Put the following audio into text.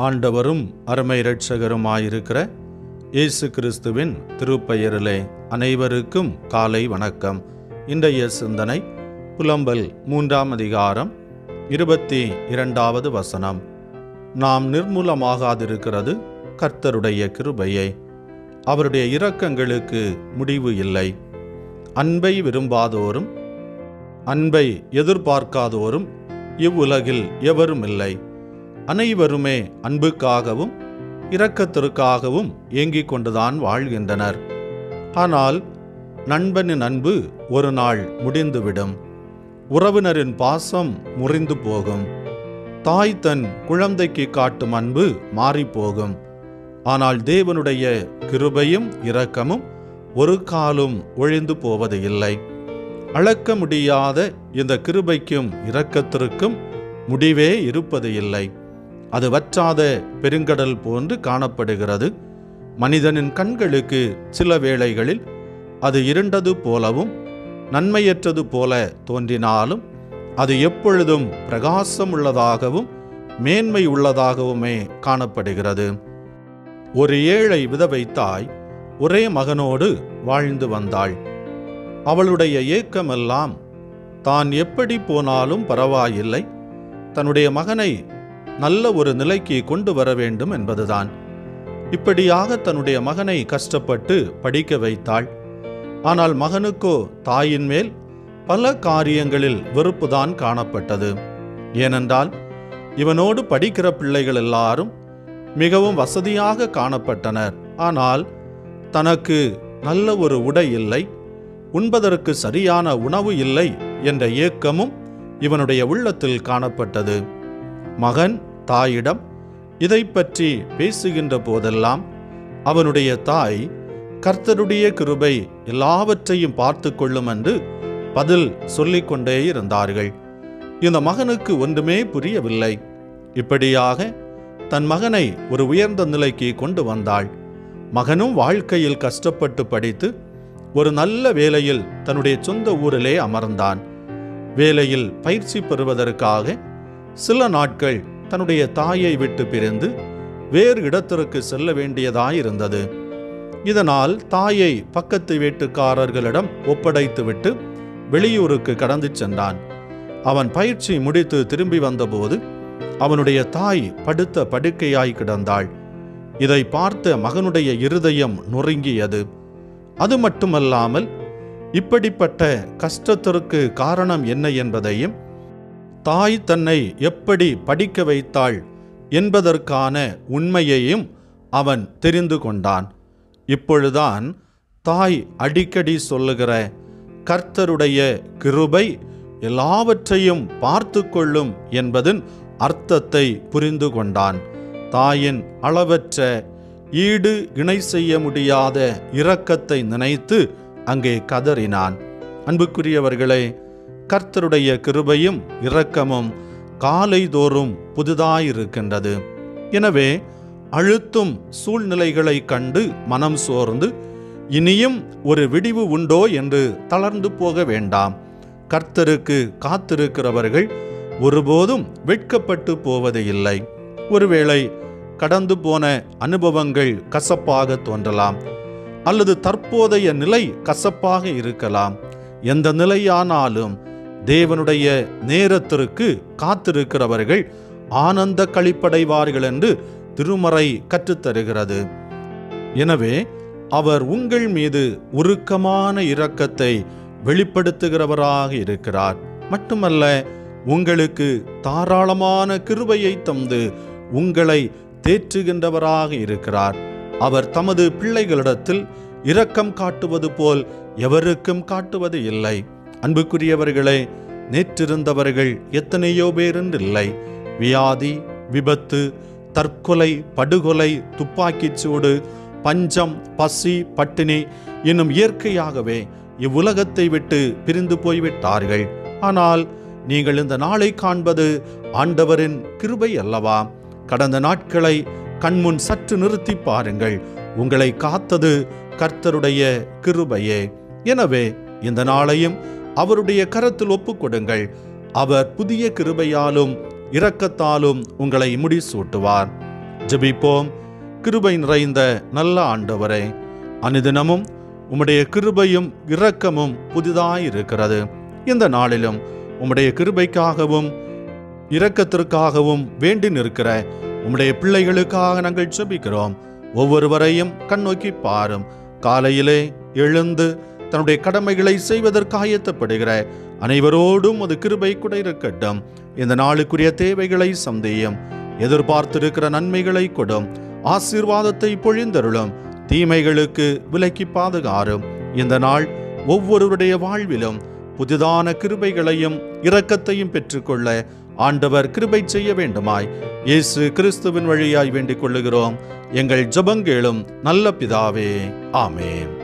ஆண்டவரும் அருமை இரட்சகருமாயிருக்கிற இயேசு கிறிஸ்துவின் திருப்பெயரிலே அனைவருக்கும் காலை வணக்கம் இன்றைய சிந்தனை புலம்பல் மூன்றாம் அதிகாரம் இருபத்தி இரண்டாவது வசனம் நாம் நிர்மூலமாகாதிருக்கிறது கர்த்தருடைய கிருபையே அவருடைய இரக்கங்களுக்கு முடிவு இல்லை அன்பை விரும்பாதோரும் அன்பை எதிர்பார்க்காதோரும் இவ்வுலகில் எவரும் இல்லை அனைவருமே அன்புக்காகவும் இரக்கத்திற்காகவும் ஏங்கிக் கொண்டுதான் வாழ்கின்றனர் ஆனால் நண்பனின் அன்பு ஒரு நாள் முடிந்துவிடும் உறவினரின் பாசம் முறிந்து போகும் தாய் தன் குழந்தைக்கு காட்டும் அன்பு மாறிப்போகும் ஆனால் தேவனுடைய கிருபையும் இரக்கமும் ஒரு காலும் ஒழிந்து போவது இல்லை அளக்க முடியாத இந்த கிருபைக்கும் இரக்கத்திற்கும் முடிவே இருப்பது இல்லை அது வற்றாத பெருங்கடல் போன்று காணப்படுகிறது மனிதனின் கண்களுக்கு சில வேளைகளில் அது இருண்டது போலவும் நன்மையற்றது போல தோன்றினாலும் அது எப்பொழுதும் பிரகாசம் உள்ளதாகவும் மேன்மை உள்ளதாகவுமே காணப்படுகிறது ஒரு ஏழை விதவை தாய் ஒரே மகனோடு வாழ்ந்து வந்தாள் அவளுடைய ஏக்கமெல்லாம் தான் எப்படி போனாலும் பரவாயில்லை தன்னுடைய மகனை நல்ல ஒரு நிலைக்கு கொண்டு வர வேண்டும் என்பதுதான் இப்படியாக தன்னுடைய மகனை கஷ்டப்பட்டு படிக்க வைத்தாள் ஆனால் மகனுக்கோ தாயின் மேல் பல காரியங்களில் வெறுப்புதான் காணப்பட்டது ஏனென்றால் இவனோடு படிக்கிற பிள்ளைகள் எல்லாரும் மிகவும் வசதியாக காணப்பட்டனர் ஆனால் தனக்கு நல்ல ஒரு உடை இல்லை உண்பதற்கு சரியான உணவு இல்லை என்ற ஏக்கமும் இவனுடைய உள்ளத்தில் காணப்பட்டது மகன் தாயிடம் இதை பற்றி பேசுகின்ற போதெல்லாம் அவனுடைய தாய் கர்த்தருடைய கிருபை எல்லாவற்றையும் பார்த்து கொள்ளும் என்று பதில் சொல்லிக்கொண்டே இருந்தார்கள் இந்த மகனுக்கு ஒன்றுமே புரியவில்லை இப்படியாக தன் மகனை ஒரு உயர்ந்த நிலைக்கு கொண்டு வந்தாள் மகனும் வாழ்க்கையில் கஷ்டப்பட்டு படித்து ஒரு நல்ல வேலையில் தன்னுடைய சொந்த ஊரிலே அமர்ந்தான் வேலையில் பயிற்சி பெறுவதற்காக சில நாட்கள் தன்னுடைய தாயை விட்டு பிரிந்து வேறு இடத்திற்கு செல்ல வேண்டியதாயிருந்தது இதனால் தாயை பக்கத்து வீட்டுக்காரர்களிடம் ஒப்படைத்துவிட்டு வெளியூருக்கு கடந்து சென்றான் அவன் பயிற்சி முடித்து திரும்பி வந்தபோது அவனுடைய தாய் படுத்த படுக்கையாய் கிடந்தாள் இதை பார்த்த மகனுடைய இருதயம் நொறுங்கியது அது மட்டுமல்லாமல் இப்படிப்பட்ட கஷ்டத்திற்கு காரணம் என்ன என்பதையும் தாய் தன்னை எப்படி படிக்க வைத்தாள் என்பதற்கான உண்மையையும் அவன் தெரிந்து கொண்டான் இப்பொழுதுதான் தாய் அடிக்கடி சொல்லுகிற கர்த்தருடைய கிருபை எல்லாவற்றையும் பார்த்து கொள்ளும் என்பதன் அர்த்தத்தை புரிந்து கொண்டான் தாயின் அளவற்ற ஈடு இணை செய்ய முடியாத இரக்கத்தை நினைத்து அங்கே கதறினான் அன்புக்குரியவர்களே கர்த்தருடைய கிருபையும் இரக்கமும் காலைதோறும் புதிதாயிருக்கின்றது எனவே அழுத்தும் சூழ்நிலைகளை கண்டு மனம் சோர்ந்து இனியும் ஒரு விடிவு உண்டோ என்று தளர்ந்து போக வேண்டாம் கர்த்தருக்கு காத்திருக்கிறவர்கள் ஒருபோதும் வெட்கப்பட்டு போவது இல்லை ஒருவேளை கடந்து போன அனுபவங்கள் கசப்பாக தோன்றலாம் அல்லது தற்போதைய நிலை கசப்பாக இருக்கலாம் எந்த நிலையானாலும் தேவனுடைய நேரத்திற்கு காத்திருக்கிறவர்கள் ஆனந்த கழிப்படைவார்கள் என்று திருமறை கற்றுத்தருகிறது எனவே அவர் உங்கள் மீது உருக்கமான இரக்கத்தை வெளிப்படுத்துகிறவராக இருக்கிறார் மட்டுமல்ல உங்களுக்கு தாராளமான கிருபையை தந்து உங்களை தேற்றுகின்றவராக இருக்கிறார் அவர் தமது பிள்ளைகளிடத்தில் இரக்கம் காட்டுவது போல் எவருக்கும் காட்டுவது இல்லை அன்புக்குரியவர்களே நேற்றிருந்தவர்கள் எத்தனையோ பேரென்றில்லை வியாதி விபத்து தற்கொலை படுகொலை துப்பாக்கிச் சூடு பஞ்சம் பசி பட்டினி என்னும் இயற்கையாகவே இவ்வுலகத்தை விட்டு பிரிந்து போய்விட்டார்கள் ஆனால் நீங்கள் இந்த நாளை காண்பது ஆண்டவரின் கிருபை அல்லவா கடந்த நாட்களை கண்முன் சற்று நிறுத்தி பாருங்கள் உங்களை காத்தது கர்த்தருடைய கிருபையே எனவே இந்த நாளையும் அவருடைய கரத்தில் ஒப்புக்கொடுங்கள் அவர் புதிய கிருபையாலும் இரக்கத்தாலும் உங்களை முடிசூட்டுவார் ஜெபிப்போம் கிருபை நிறைந்த நல்ல ஆண்டவரே அனுதினமும் உம்முடைய கிருபையும் இரக்கமும் புதிதாயிருக்கிறது இந்த நாளிலும் உம்முடைய கிருபைக்காகவும் இரக்கத்திற்காகவும் வேண்டி நிற்கிற உம்முடைய பிள்ளைகளுக்காக நாங்கள் ஜெபிக்கிறோம் ஒவ்வொருவரையும் கண்ணோக்கி பாரும் காலையிலே எழுந்து தன்னுடைய கடமைகளை செய்வதற்கு ஆயத்தப்படுகிற அனைவரோடும் அது கிருபை கூட இருக்கட்டும் இந்த நாளுக்குரிய தேவைகளை சந்தேயம் எதிர்பார்த்திருக்கிற நன்மைகளை கொடும் ஆசீர்வாதத்தை பொழிந்தருளும் தீமைகளுக்கு விலக்கி பாதுகாரும் இந்த நாள் ஒவ்வொருவருடைய வாழ்விலும் புதிதான கிருபைகளையும் இரக்கத்தையும் பெற்றுக்கொள்ள ஆண்டவர் கிருபை செய்ய வேண்டுமாய் இயேசு கிறிஸ்துவின் வழியாய் வேண்டிக் கொள்ளுகிறோம் எங்கள் ஜெபங்கேளும் நல்ல பிதாவே ஆமேன்